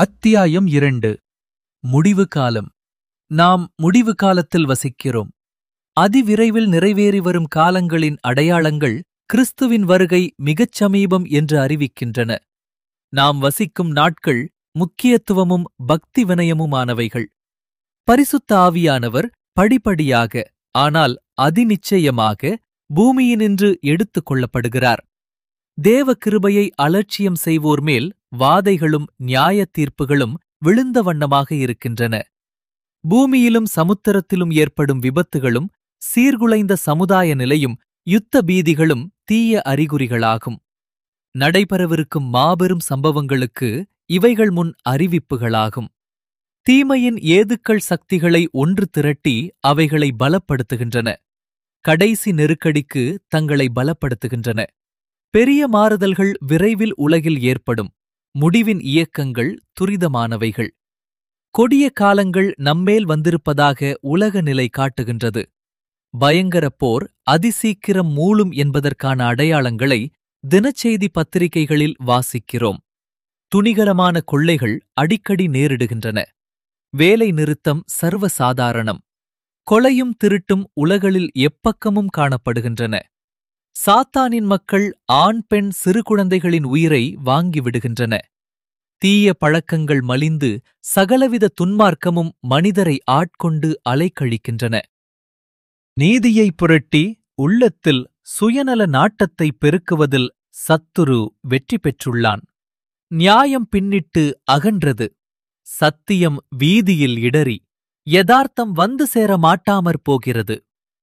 அத்தியாயம் இரண்டு முடிவு காலம் நாம் முடிவு காலத்தில் வசிக்கிறோம் அதிவிரைவில் நிறைவேறி வரும் காலங்களின் அடையாளங்கள் கிறிஸ்துவின் வருகை மிகச் சமீபம் என்று அறிவிக்கின்றன நாம் வசிக்கும் நாட்கள் முக்கியத்துவமும் பக்தி வினயமுமானவைகள் பரிசுத்த ஆவியானவர் படிப்படியாக ஆனால் அதிநிச்சயமாக பூமியினின்று எடுத்துக் கொள்ளப்படுகிறார் தேவ கிருபையை அலட்சியம் செய்வோர் மேல் வாதைகளும் நியாயத் தீர்ப்புகளும் விழுந்த வண்ணமாக இருக்கின்றன பூமியிலும் சமுத்திரத்திலும் ஏற்படும் விபத்துகளும் சீர்குலைந்த சமுதாய நிலையும் யுத்த பீதிகளும் தீய அறிகுறிகளாகும் நடைபெறவிருக்கும் மாபெரும் சம்பவங்களுக்கு இவைகள் முன் அறிவிப்புகளாகும் தீமையின் ஏதுக்கள் சக்திகளை ஒன்று திரட்டி அவைகளை பலப்படுத்துகின்றன கடைசி நெருக்கடிக்கு தங்களை பலப்படுத்துகின்றன பெரிய மாறுதல்கள் விரைவில் உலகில் ஏற்படும் முடிவின் இயக்கங்கள் துரிதமானவைகள் கொடிய காலங்கள் நம்மேல் வந்திருப்பதாக உலக நிலை காட்டுகின்றது பயங்கர போர் அதிசீக்கிரம் மூளும் என்பதற்கான அடையாளங்களை தினச்செய்தி பத்திரிகைகளில் வாசிக்கிறோம் துணிகரமான கொள்ளைகள் அடிக்கடி நேரிடுகின்றன வேலை நிறுத்தம் சர்வசாதாரணம் கொலையும் திருட்டும் உலகளில் எப்பக்கமும் காணப்படுகின்றன சாத்தானின் மக்கள் ஆண் பெண் சிறு குழந்தைகளின் உயிரை வாங்கிவிடுகின்றன தீய பழக்கங்கள் மலிந்து சகலவித துன்மார்க்கமும் மனிதரை ஆட்கொண்டு அலைக்கழிக்கின்றன நீதியை புரட்டி உள்ளத்தில் சுயநல நாட்டத்தை பெருக்குவதில் சத்துரு வெற்றி பெற்றுள்ளான் நியாயம் பின்னிட்டு அகன்றது சத்தியம் வீதியில் இடறி யதார்த்தம் வந்து சேர மாட்டாமற் போகிறது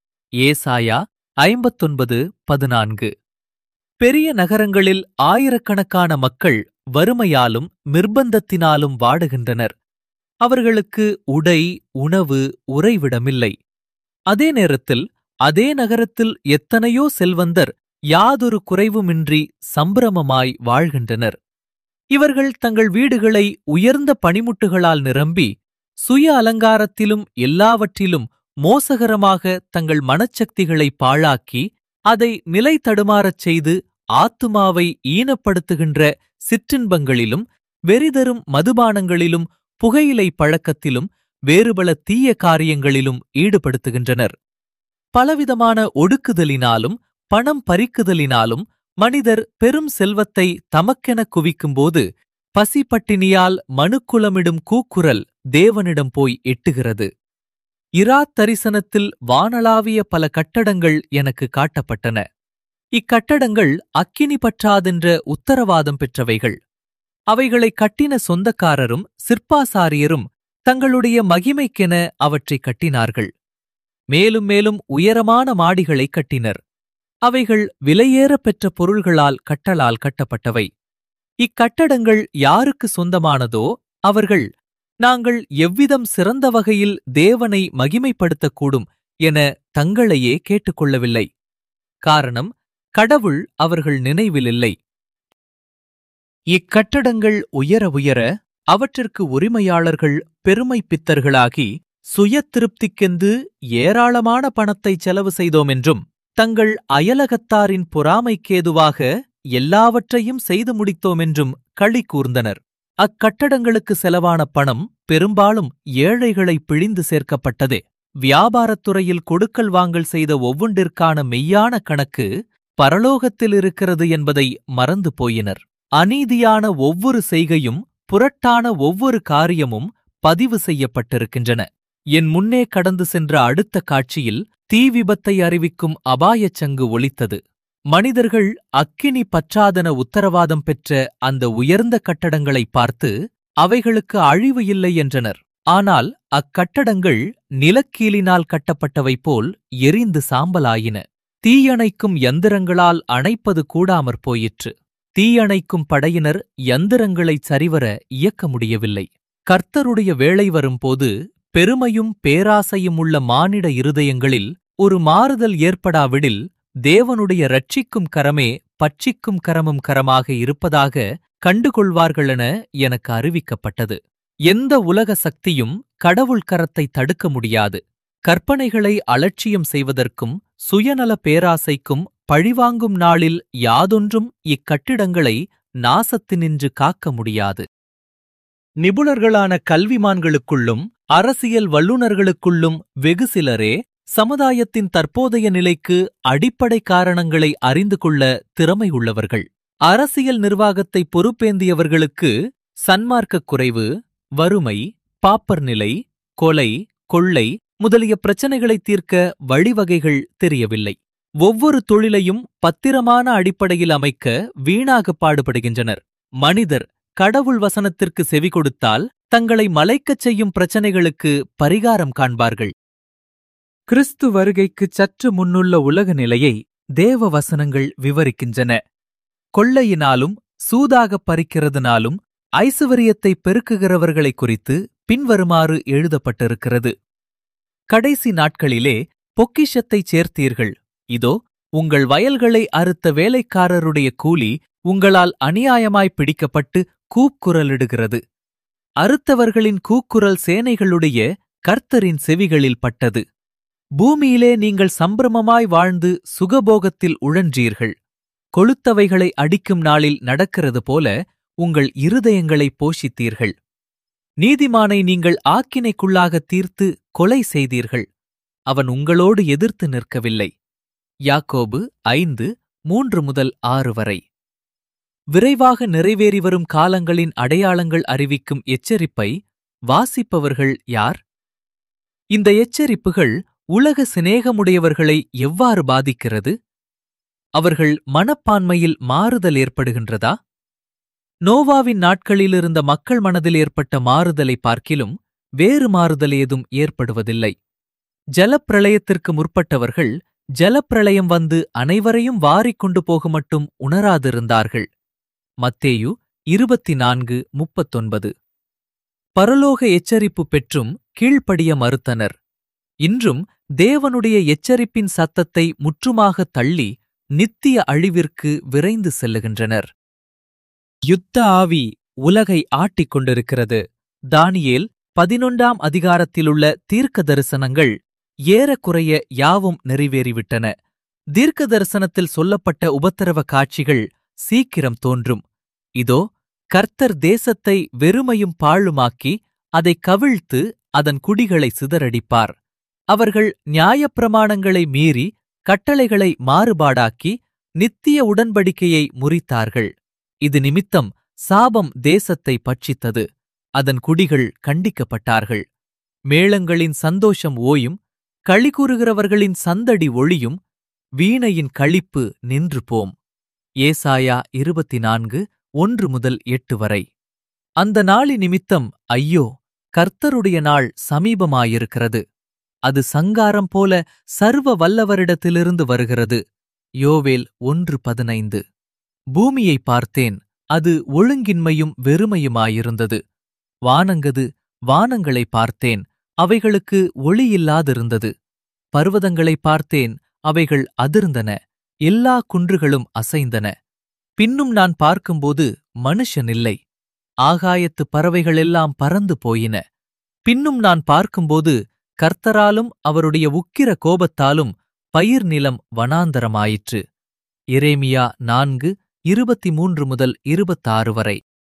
ஏசாயா ஐம்பத்தொன்பது பதினான்கு பெரிய நகரங்களில் ஆயிரக்கணக்கான மக்கள் வறுமையாலும் நிர்பந்தத்தினாலும் வாடுகின்றனர் அவர்களுக்கு உடை உணவு உறைவிடமில்லை அதே நேரத்தில் அதே நகரத்தில் எத்தனையோ செல்வந்தர் யாதொரு குறைவுமின்றி சம்பிரமமாய் வாழ்கின்றனர் இவர்கள் தங்கள் வீடுகளை உயர்ந்த பணிமுட்டுகளால் நிரம்பி சுய அலங்காரத்திலும் எல்லாவற்றிலும் மோசகரமாக தங்கள் மனச்சக்திகளை பாழாக்கி அதை நிலை தடுமாறச் செய்து ஆத்துமாவை ஈனப்படுத்துகின்ற சிற்றின்பங்களிலும் வெறிதரும் மதுபானங்களிலும் புகையிலை பழக்கத்திலும் வேறுபல தீய காரியங்களிலும் ஈடுபடுத்துகின்றனர் பலவிதமான ஒடுக்குதலினாலும் பணம் பறிக்குதலினாலும் மனிதர் பெரும் செல்வத்தை தமக்கென குவிக்கும்போது பசிப்பட்டினியால் மனுக்குலமிடும் கூக்குரல் தேவனிடம் போய் எட்டுகிறது இராத் தரிசனத்தில் வானளாவிய பல கட்டடங்கள் எனக்கு காட்டப்பட்டன இக்கட்டடங்கள் அக்கினி பற்றாதென்ற உத்தரவாதம் பெற்றவைகள் அவைகளை கட்டின சொந்தக்காரரும் சிற்பாசாரியரும் தங்களுடைய மகிமைக்கென அவற்றை கட்டினார்கள் மேலும் மேலும் உயரமான மாடிகளைக் கட்டினர் அவைகள் விலையேறப் பெற்ற பொருள்களால் கட்டலால் கட்டப்பட்டவை இக்கட்டடங்கள் யாருக்கு சொந்தமானதோ அவர்கள் நாங்கள் எவ்விதம் சிறந்த வகையில் தேவனை மகிமைப்படுத்தக்கூடும் என தங்களையே கேட்டுக்கொள்ளவில்லை காரணம் கடவுள் அவர்கள் நினைவிலில்லை இக்கட்டடங்கள் உயர உயர அவற்றிற்கு உரிமையாளர்கள் பெருமை பித்தர்களாகி சுய திருப்திக்கெந்து ஏராளமான பணத்தை செலவு செய்தோம் என்றும் தங்கள் அயலகத்தாரின் பொறாமைக்கேதுவாக எல்லாவற்றையும் செய்து முடித்தோம் என்றும் களி கூர்ந்தனர் அக்கட்டடங்களுக்கு செலவான பணம் பெரும்பாலும் ஏழைகளை பிழிந்து சேர்க்கப்பட்டதே வியாபாரத்துறையில் கொடுக்கல் வாங்கல் செய்த ஒவ்வொன்றிற்கான மெய்யான கணக்கு பரலோகத்தில் இருக்கிறது என்பதை மறந்து போயினர் அநீதியான ஒவ்வொரு செய்கையும் புரட்டான ஒவ்வொரு காரியமும் பதிவு செய்யப்பட்டிருக்கின்றன என் முன்னே கடந்து சென்ற அடுத்த காட்சியில் தீ விபத்தை அறிவிக்கும் அபாயச் சங்கு ஒலித்தது மனிதர்கள் அக்கினி பற்றாதன உத்தரவாதம் பெற்ற அந்த உயர்ந்த கட்டடங்களை பார்த்து அவைகளுக்கு அழிவு இல்லை என்றனர் ஆனால் அக்கட்டடங்கள் நிலக்கீலினால் கட்டப்பட்டவை போல் எரிந்து சாம்பலாயின தீயணைக்கும் யந்திரங்களால் அணைப்பது கூடாமற் போயிற்று தீயணைக்கும் படையினர் யந்திரங்களைச் சரிவர இயக்க முடியவில்லை கர்த்தருடைய வேளை வரும்போது பெருமையும் பேராசையும் உள்ள மானிட இருதயங்களில் ஒரு மாறுதல் ஏற்படாவிடில் தேவனுடைய ரட்சிக்கும் கரமே பட்சிக்கும் கரமும் கரமாக இருப்பதாக கண்டுகொள்வார்களென எனக்கு அறிவிக்கப்பட்டது எந்த உலக சக்தியும் கடவுள் கரத்தை தடுக்க முடியாது கற்பனைகளை அலட்சியம் செய்வதற்கும் சுயநல பேராசைக்கும் பழிவாங்கும் நாளில் யாதொன்றும் இக்கட்டிடங்களை நாசத்தினின்று காக்க முடியாது நிபுணர்களான கல்விமான்களுக்குள்ளும் அரசியல் வல்லுநர்களுக்குள்ளும் வெகு சிலரே சமுதாயத்தின் தற்போதைய நிலைக்கு அடிப்படை காரணங்களை அறிந்து கொள்ள திறமை உள்ளவர்கள் அரசியல் நிர்வாகத்தை பொறுப்பேந்தியவர்களுக்கு சன்மார்க்கக் குறைவு வறுமை பாப்பர் நிலை கொலை கொள்ளை முதலிய பிரச்சனைகளை தீர்க்க வழிவகைகள் தெரியவில்லை ஒவ்வொரு தொழிலையும் பத்திரமான அடிப்படையில் அமைக்க வீணாக பாடுபடுகின்றனர் மனிதர் கடவுள் வசனத்திற்கு செவி கொடுத்தால் தங்களை மலைக்கச் செய்யும் பிரச்சனைகளுக்கு பரிகாரம் காண்பார்கள் கிறிஸ்து வருகைக்கு சற்று முன்னுள்ள உலக நிலையை தேவ வசனங்கள் விவரிக்கின்றன கொள்ளையினாலும் சூதாகப் பறிக்கிறதுனாலும் ஐசுவரியத்தை பெருக்குகிறவர்களை குறித்து பின்வருமாறு எழுதப்பட்டிருக்கிறது கடைசி நாட்களிலே பொக்கிஷத்தைச் சேர்த்தீர்கள் இதோ உங்கள் வயல்களை அறுத்த வேலைக்காரருடைய கூலி உங்களால் அநியாயமாய் பிடிக்கப்பட்டு கூக்குரலிடுகிறது அறுத்தவர்களின் கூக்குரல் சேனைகளுடைய கர்த்தரின் செவிகளில் பட்டது பூமியிலே நீங்கள் சம்பிரமமாய் வாழ்ந்து சுகபோகத்தில் உழன்றீர்கள் கொளுத்தவைகளை அடிக்கும் நாளில் நடக்கிறது போல உங்கள் இருதயங்களை போஷித்தீர்கள் நீதிமானை நீங்கள் ஆக்கினைக்குள்ளாக தீர்த்து கொலை செய்தீர்கள் அவன் உங்களோடு எதிர்த்து நிற்கவில்லை யாக்கோபு ஐந்து மூன்று முதல் ஆறு வரை விரைவாக நிறைவேறி வரும் காலங்களின் அடையாளங்கள் அறிவிக்கும் எச்சரிப்பை வாசிப்பவர்கள் யார் இந்த எச்சரிப்புகள் உலக சிநேகமுடையவர்களை எவ்வாறு பாதிக்கிறது அவர்கள் மனப்பான்மையில் மாறுதல் ஏற்படுகின்றதா நோவாவின் நாட்களில் இருந்த மக்கள் மனதில் ஏற்பட்ட மாறுதலை பார்க்கிலும் வேறு மாறுதல் ஏதும் ஏற்படுவதில்லை ஜலப்பிரளயத்திற்கு முற்பட்டவர்கள் ஜலப்பிரளயம் வந்து அனைவரையும் வாரிக் கொண்டு போக மட்டும் உணராதிருந்தார்கள் மத்தேயு இருபத்தி நான்கு முப்பத்தொன்பது பரலோக எச்சரிப்பு பெற்றும் கீழ்ப்படிய மறுத்தனர் இன்றும் தேவனுடைய எச்சரிப்பின் சத்தத்தை முற்றுமாக தள்ளி நித்திய அழிவிற்கு விரைந்து செல்லுகின்றனர் யுத்த ஆவி உலகை ஆட்டிக் கொண்டிருக்கிறது தானியேல் பதினொன்றாம் அதிகாரத்திலுள்ள தீர்க்க தரிசனங்கள் ஏறக்குறைய யாவும் நிறைவேறிவிட்டன தீர்க்க தரிசனத்தில் சொல்லப்பட்ட உபத்திரவ காட்சிகள் சீக்கிரம் தோன்றும் இதோ கர்த்தர் தேசத்தை வெறுமையும் பாழுமாக்கி அதை கவிழ்த்து அதன் குடிகளை சிதறடிப்பார் அவர்கள் நியாயப்பிரமாணங்களை மீறி கட்டளைகளை மாறுபாடாக்கி நித்திய உடன்படிக்கையை முறித்தார்கள் இது நிமித்தம் சாபம் தேசத்தை பட்சித்தது அதன் குடிகள் கண்டிக்கப்பட்டார்கள் மேளங்களின் சந்தோஷம் ஓயும் களி கூறுகிறவர்களின் சந்தடி ஒளியும் வீணையின் களிப்பு நின்று போம் ஏசாயா இருபத்தி நான்கு ஒன்று முதல் எட்டு வரை அந்த நாளி நிமித்தம் ஐயோ கர்த்தருடைய நாள் சமீபமாயிருக்கிறது அது சங்காரம் போல சர்வ வல்லவரிடத்திலிருந்து வருகிறது யோவேல் ஒன்று பதினைந்து பூமியை பார்த்தேன் அது ஒழுங்கின்மையும் வெறுமையுமாயிருந்தது வானங்கது வானங்களை பார்த்தேன் அவைகளுக்கு ஒளியில்லாதிருந்தது பர்வதங்களை பார்த்தேன் அவைகள் அதிர்ந்தன எல்லா குன்றுகளும் அசைந்தன பின்னும் நான் பார்க்கும்போது மனுஷனில்லை ஆகாயத்து பறவைகளெல்லாம் பறந்து போயின பின்னும் நான் பார்க்கும்போது கர்த்தராலும் அவருடைய உக்கிர கோபத்தாலும் பயிர் நிலம் வனாந்தரமாயிற்று எரேமியா நான்கு இருபத்தி மூன்று முதல் இருபத்தாறு வரை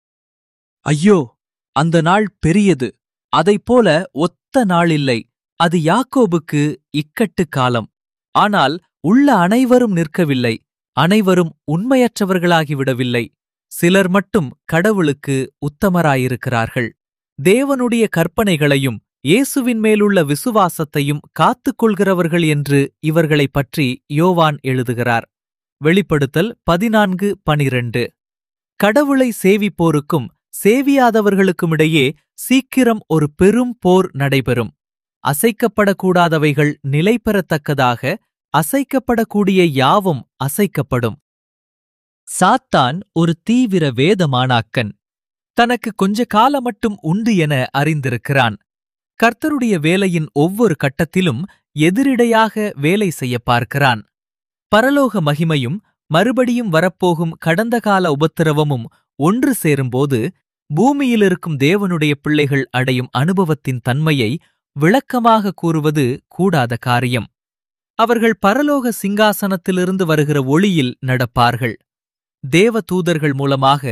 ஐயோ அந்த நாள் பெரியது அதைப்போல ஒத்த நாளில்லை அது யாக்கோபுக்கு இக்கட்டு காலம் ஆனால் உள்ள அனைவரும் நிற்கவில்லை அனைவரும் உண்மையற்றவர்களாகிவிடவில்லை சிலர் மட்டும் கடவுளுக்கு உத்தமராயிருக்கிறார்கள் தேவனுடைய கற்பனைகளையும் இயேசுவின் மேலுள்ள விசுவாசத்தையும் காத்துக் கொள்கிறவர்கள் என்று இவர்களைப் பற்றி யோவான் எழுதுகிறார் வெளிப்படுத்தல் பதினான்கு பனிரெண்டு கடவுளை சேவிப்போருக்கும் சேவியாதவர்களுக்குமிடையே சீக்கிரம் ஒரு பெரும் போர் நடைபெறும் அசைக்கப்படக்கூடாதவைகள் நிலை பெறத்தக்கதாக அசைக்கப்படக்கூடிய யாவும் அசைக்கப்படும் சாத்தான் ஒரு தீவிர வேதமானாக்கன் தனக்கு கொஞ்ச காலம் மட்டும் உண்டு என அறிந்திருக்கிறான் கர்த்தருடைய வேலையின் ஒவ்வொரு கட்டத்திலும் எதிரிடையாக வேலை செய்ய பார்க்கிறான் பரலோக மகிமையும் மறுபடியும் வரப்போகும் கடந்த கால உபத்திரவமும் ஒன்று சேரும்போது பூமியிலிருக்கும் தேவனுடைய பிள்ளைகள் அடையும் அனுபவத்தின் தன்மையை விளக்கமாக கூறுவது கூடாத காரியம் அவர்கள் பரலோக சிங்காசனத்திலிருந்து வருகிற ஒளியில் நடப்பார்கள் தேவ தூதர்கள் மூலமாக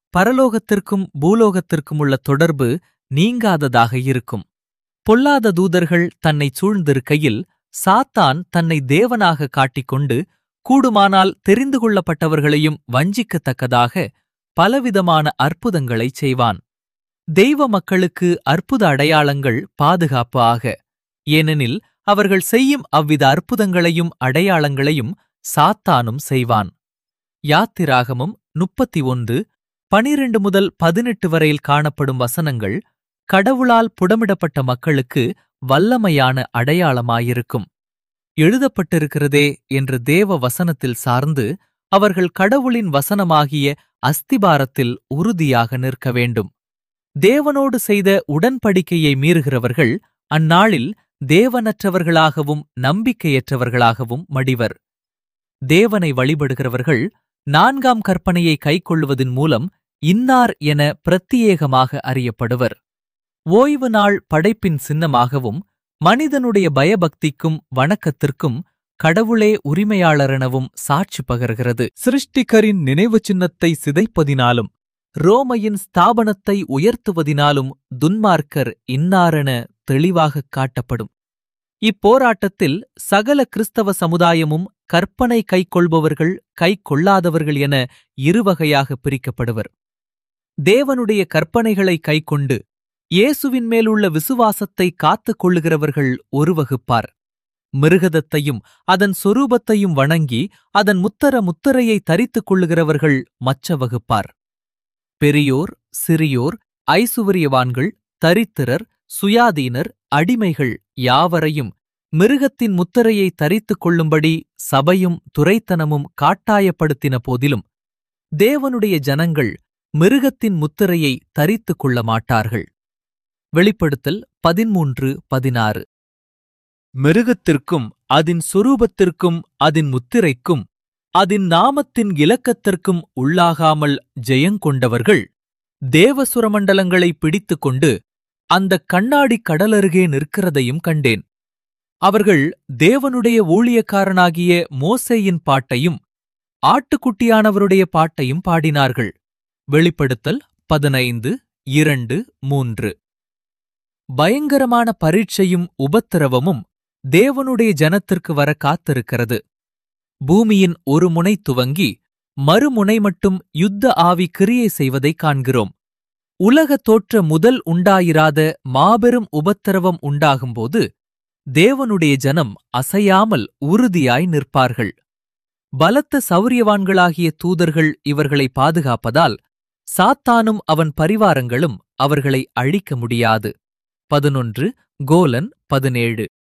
பரலோகத்திற்கும் பூலோகத்திற்கும் உள்ள தொடர்பு நீங்காததாக இருக்கும் பொல்லாத தூதர்கள் தன்னைச் சூழ்ந்திருக்கையில் சாத்தான் தன்னை தேவனாக காட்டிக்கொண்டு கூடுமானால் தெரிந்து கொள்ளப்பட்டவர்களையும் வஞ்சிக்கத்தக்கதாக பலவிதமான அற்புதங்களைச் செய்வான் தெய்வ மக்களுக்கு அற்புத அடையாளங்கள் பாதுகாப்பு ஆக ஏனெனில் அவர்கள் செய்யும் அவ்வித அற்புதங்களையும் அடையாளங்களையும் சாத்தானும் செய்வான் யாத்திராகமும் முப்பத்தி ஒன்று பனிரெண்டு முதல் பதினெட்டு வரையில் காணப்படும் வசனங்கள் கடவுளால் புடமிடப்பட்ட மக்களுக்கு வல்லமையான அடையாளமாயிருக்கும் எழுதப்பட்டிருக்கிறதே என்று தேவ வசனத்தில் சார்ந்து அவர்கள் கடவுளின் வசனமாகிய அஸ்திபாரத்தில் உறுதியாக நிற்க வேண்டும் தேவனோடு செய்த உடன்படிக்கையை மீறுகிறவர்கள் அந்நாளில் தேவனற்றவர்களாகவும் நம்பிக்கையற்றவர்களாகவும் மடிவர் தேவனை வழிபடுகிறவர்கள் நான்காம் கற்பனையை கைக்கொள்வதன் மூலம் இன்னார் என பிரத்தியேகமாக அறியப்படுவர் ஓய்வு நாள் படைப்பின் சின்னமாகவும் மனிதனுடைய பயபக்திக்கும் வணக்கத்திற்கும் கடவுளே உரிமையாளரெனவும் சாட்சி பகர்கிறது சிருஷ்டிகரின் நினைவு சின்னத்தை சிதைப்பதினாலும் ரோமையின் ஸ்தாபனத்தை உயர்த்துவதினாலும் துன்மார்க்கர் இன்னாரென தெளிவாகக் காட்டப்படும் இப்போராட்டத்தில் சகல கிறிஸ்தவ சமுதாயமும் கற்பனை கைக்கொள்பவர்கள் கைக்கொள்ளாதவர்கள் என இருவகையாக பிரிக்கப்படுவர் தேவனுடைய கற்பனைகளை கைக்கொண்டு இயேசுவின் மேலுள்ள விசுவாசத்தை காத்துக் கொள்ளுகிறவர்கள் ஒரு வகுப்பார் மிருகதத்தையும் அதன் சொரூபத்தையும் வணங்கி அதன் முத்தர முத்திரையை தரித்துக் கொள்ளுகிறவர்கள் மற்ற வகுப்பார் பெரியோர் சிறியோர் ஐசுவரியவான்கள் தரித்திரர் சுயாதீனர் அடிமைகள் யாவரையும் மிருகத்தின் முத்திரையை தரித்துக் கொள்ளும்படி சபையும் துரைத்தனமும் காட்டாயப்படுத்தின போதிலும் தேவனுடைய ஜனங்கள் மிருகத்தின் முத்திரையை தரித்துக் கொள்ள மாட்டார்கள் வெளிப்படுத்தல் பதிமூன்று பதினாறு மிருகத்திற்கும் அதன் சொரூபத்திற்கும் அதன் முத்திரைக்கும் அதன் நாமத்தின் இலக்கத்திற்கும் உள்ளாகாமல் ஜெயங்கொண்டவர்கள் தேவசுரமண்டலங்களை பிடித்துக்கொண்டு அந்தக் கண்ணாடிக் கடலருகே நிற்கிறதையும் கண்டேன் அவர்கள் தேவனுடைய ஊழியக்காரனாகிய மோசேயின் பாட்டையும் ஆட்டுக்குட்டியானவருடைய பாட்டையும் பாடினார்கள் வெளிப்படுத்தல் பதினைந்து இரண்டு மூன்று பயங்கரமான பரீட்சையும் உபத்திரவமும் தேவனுடைய ஜனத்திற்கு வர காத்திருக்கிறது பூமியின் ஒரு முனை துவங்கி மறுமுனை மட்டும் யுத்த ஆவி கிரியை செய்வதை காண்கிறோம் உலக தோற்ற முதல் உண்டாயிராத மாபெரும் உபத்திரவம் உண்டாகும்போது தேவனுடைய ஜனம் அசையாமல் உறுதியாய் நிற்பார்கள் பலத்த சௌரியவான்களாகிய தூதர்கள் இவர்களை பாதுகாப்பதால் சாத்தானும் அவன் பரிவாரங்களும் அவர்களை அழிக்க முடியாது பதினொன்று கோலன் பதினேழு